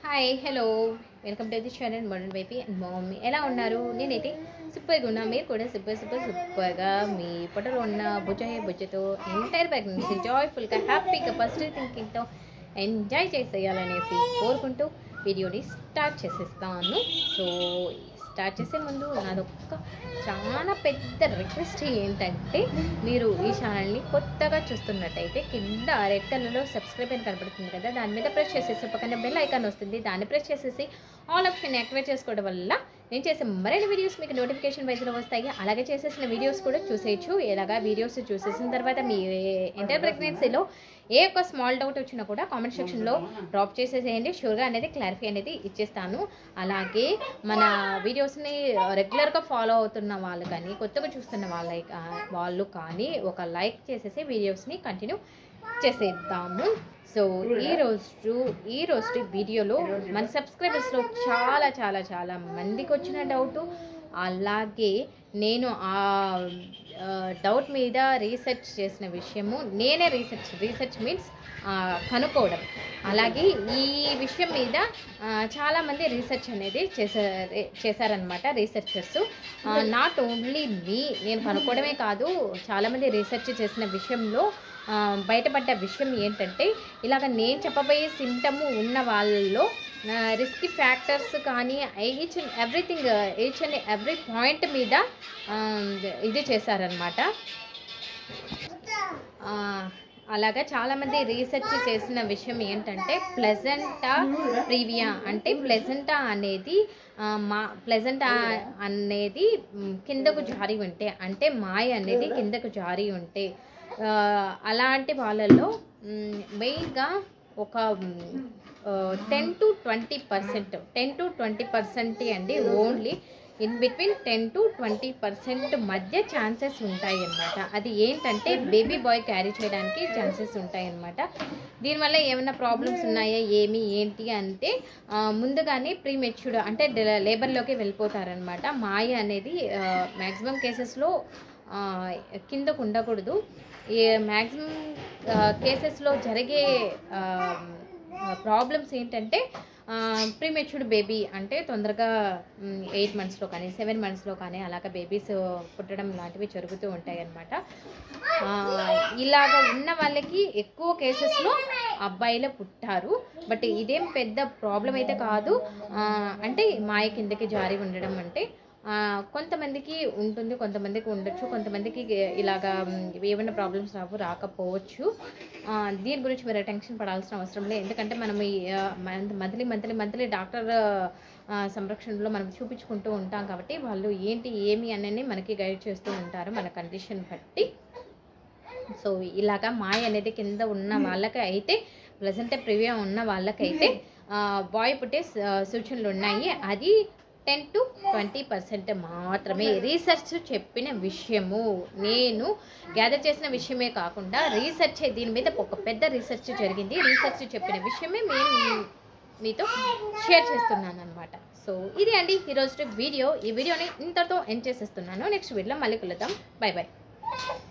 hi hello welcome to the channel modern baby and మా mummy ఎలా ఉన్నారు నేనైతే సూపర్గా ఉన్నా మీరు కూడా సూపర్ సూపర్ సూపర్గా మీ పొట్టలో ఉన్న భుజ భుజతో ఎంటైర్ ప్రెగ్నెన్సీ జాయ్ఫుల్గా హ్యాపీగా పాజిటివ్ థింకింగ్తో ఎంజాయ్ చేసేయాలనేసి కోరుకుంటూ వీడియోని స్టార్ట్ చేసేస్తాను సో స్టార్ట్ చేసే ముందు నాదొక్క చాలా పెద్ద రిక్వెస్ట్ ఏంటంటే మీరు ఈ ఛానల్ని కొత్తగా చూస్తున్నట్టయితే కింద రెడ్ కలర్లో సబ్స్క్రైబ్ అని కనబడుతుంది కదా దాని మీద ప్రెస్ చేసేసి పక్కన బెల్ ఐకాన్ వస్తుంది దాన్ని ప్రెస్ చేసేసి ఆల్ ఆప్షన్ యాక్టివేట్ చేసుకోవడం వల్ల నేను చేసే మరిన్ని వీడియోస్ మీకు నోటిఫికేషన్ వైజ్లో వస్తాయి అలాగే చేసేసిన వీడియోస్ కూడా చూసేయచ్చు ఎలాగా వీడియోస్ చూసేసిన తర్వాత మీ ఎంటర్ ప్రెగ్నెన్సీలో ఏ ఒక్క స్మాల్ డౌట్ వచ్చినా కూడా కామెంట్ సెక్షన్లో డ్రాప్ చేసేసేయండి షూర్గా అనేది క్లారిఫై అనేది ఇచ్చేస్తాను అలాగే మన వీడియోస్ని రెగ్యులర్గా ఫాలో అవుతున్న వాళ్ళు కానీ కొత్తగా చూస్తున్న వాళ్ళ వాళ్ళు కానీ ఒక లైక్ చేసేసి వీడియోస్ని కంటిన్యూ చేసేద్దాము సో ఈ రోజు ఈ రోజు వీడియోలో మన సబ్స్క్రైబర్స్లో చాలా చాలా చాలా మందికి వచ్చిన డౌట్ అలాగే నేను ఆ డౌట్ మీద రీసెర్చ్ చేసిన విషయము నేనే రీసెర్చ్ రీసెర్చ్ మీన్స్ కనుక్కోవడం అలాగే ఈ విషయం మీద ఆ, చాలామంది రీసెర్చ్ అనేది చేశారు చేశారనమాట రీసెర్చర్స్ నాట్ ఓన్లీ మీ నేను కనుక్కోవడమే కాదు చాలామంది రీసెర్చ్ చేసిన విషయంలో ఆ, బయటపడ్డ విషయం ఏంటంటే ఇలాగ నేను చెప్పబోయే సింటము ఉన్న వాళ్ళలో రిస్క్ ఫ్యాక్టర్స్ కానీ each and everything each and every point మీద ఆ, ఇది చేశారనమాట ఆ, అలాగా చాలామంది రీసెర్చ్ చేసిన విషయం ఏంటంటే ప్లెజెంటా ప్రీవియా అంటే ప్లెజెంటా అనేది ఆ, మా ప్లెజెంటా అనేది మ్, కిందకు జారి ఉంటే అంటే మాయ అనేది కిందకు జారి ఉంటే ఆ, అలాంటి వాళ్ళల్లో మెయిన్గా ఒక ten to twenty percent ten to twenty percent అండి only in between ten to twenty percent మధ్య ఛాన్సెస్ ఉంటాయి అన్నమాట అది ఏంటంటే బేబీ బాయ్ క్యారీ చేయడానికి ఛాన్సెస్ ఉంటాయి అన్నమాట దీనివల్ల ఏమైనా ప్రాబ్లమ్స్ ఉన్నాయా ఏమి ఏంటి అంటే ఆ, ముందుగానే ప్రీ మెచ్యూర్డ్ అంటే లేబర్లోకి వెళ్ళిపోతారనమాట మాయ అనేది మ్యాక్సిమం కేసెస్లో కిందకు ఉండకూడదు ఈ మ్యాక్సిమం కేసెస్లో జరిగే ప్రాబ్లమ్స్ ఏంటంటే ప్రీమెచ్యూర్డ్ బేబీ అంటే తొందరగా ఎయిట్ మంత్స్లో కానీ సెవెన్ మంత్స్లో కానీ అలాగ బేబీస్ పుట్టడం లాంటివి జరుగుతూ ఉంటాయి అన్నమాట ఇలాగ ఉన్న వాళ్ళకి ఎక్కువ కేసెస్లో అబ్బాయిలే పుట్టారు బట్ ఇదేం పెద్ద ప్రాబ్లం అయితే కాదు ఆ, అంటే మాయ కిందకి జారి ఉండడం అంటే ఆ, కొంతమందికి ఉంటుంది కొంతమందికి ఉండొచ్చు కొంతమందికి ఇలాగా మ్, ఏమైనా ప్రాబ్లమ్స్ రావు రాకపోవచ్చు ఆ, దీని గురించి మీరు టెన్షన్ పడాల్సిన అవసరం లేదు ఎందుకంటే మనం ఈ మంత్లీ మంత్లీ మంత్లీ డాక్టర్ ఆ, సంరక్షణలో మనం చూపించుకుంటూ ఉంటాం కాబట్టి వాళ్ళు ఏంటి ఏమి అనేది మనకి గైడ్ చేస్తూ ఉంటారు మన కండిషన్ బట్టి సో ఇలాగా మాయ అనేది కింద ఉన్న వాళ్ళకి అయితే ప్లెజెంట్ ప్రివ్యూ ఉన్న వాళ్ళకైతే బాయ్ పుట్టే స- సూచనలు ఉన్నాయి అది టెన్ టు ట్వంటీ పర్సెంట్ మాత్రమే రీసెర్చ్ చెప్పిన విషయము నేను గ్యాదర్ చేసిన విషయమే కాకుండా రీసెర్చ్ దీని మీద ఒక పెద్ద రీసెర్చ్ జరిగింది రీసెర్చ్ చెప్పిన విషయమే నేను మీతో షేర్ చేస్తున్నాను అనమాట సో ఇది అండి ఈరోజు వీడియో ఈ వీడియోని ఇంతతో ఎండ్ చేసేస్తున్నాను నెక్స్ట్ వీడియోలో మళ్ళీ కలుద్దాం బాయ్ బాయ్